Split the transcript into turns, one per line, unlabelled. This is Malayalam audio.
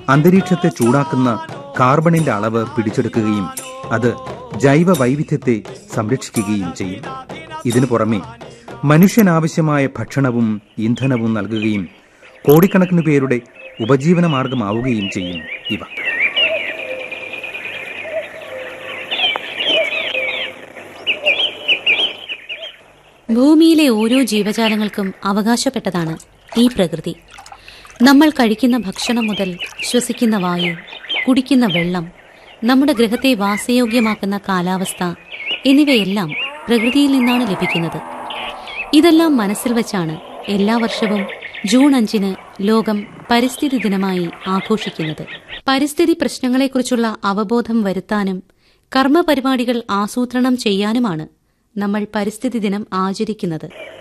അന്തരീക്ഷത്തെ ചൂടാക്കുന്ന കാർബണിന്റെ അളവ് പിടിച്ചെടുക്കുകയും അത് ജൈവ വൈവിധ്യത്തെ സംരക്ഷിക്കുകയും ചെയ്യും ഇതിനു പുറമെ മനുഷ്യനാവശ്യമായ ഭക്ഷണവും ഇന്ധനവും നൽകുകയും കോടിക്കണക്കിന് പേരുടെ ഉപജീവന മാർഗമാവുകയും ചെയ്യും ഇവ
ഭൂമിയിലെ ഓരോ ജീവജാലങ്ങൾക്കും അവകാശപ്പെട്ടതാണ് ഈ പ്രകൃതി നമ്മൾ കഴിക്കുന്ന ഭക്ഷണം മുതൽ ശ്വസിക്കുന്ന വായു കുടിക്കുന്ന വെള്ളം നമ്മുടെ ഗ്രഹത്തെ വാസയോഗ്യമാക്കുന്ന കാലാവസ്ഥ എന്നിവയെല്ലാം പ്രകൃതിയിൽ നിന്നാണ് ലഭിക്കുന്നത് ഇതെല്ലാം മനസ്സിൽ വച്ചാണ് എല്ലാ വർഷവും ജൂൺ അഞ്ചിന് ലോകം പരിസ്ഥിതി ദിനമായി ആഘോഷിക്കുന്നത് പരിസ്ഥിതി പ്രശ്നങ്ങളെക്കുറിച്ചുള്ള അവബോധം വരുത്താനും കർമ്മ പരിപാടികൾ ആസൂത്രണം ചെയ്യാനുമാണ് നമ്മൾ പരിസ്ഥിതി ദിനം ആചരിക്കുന്നത്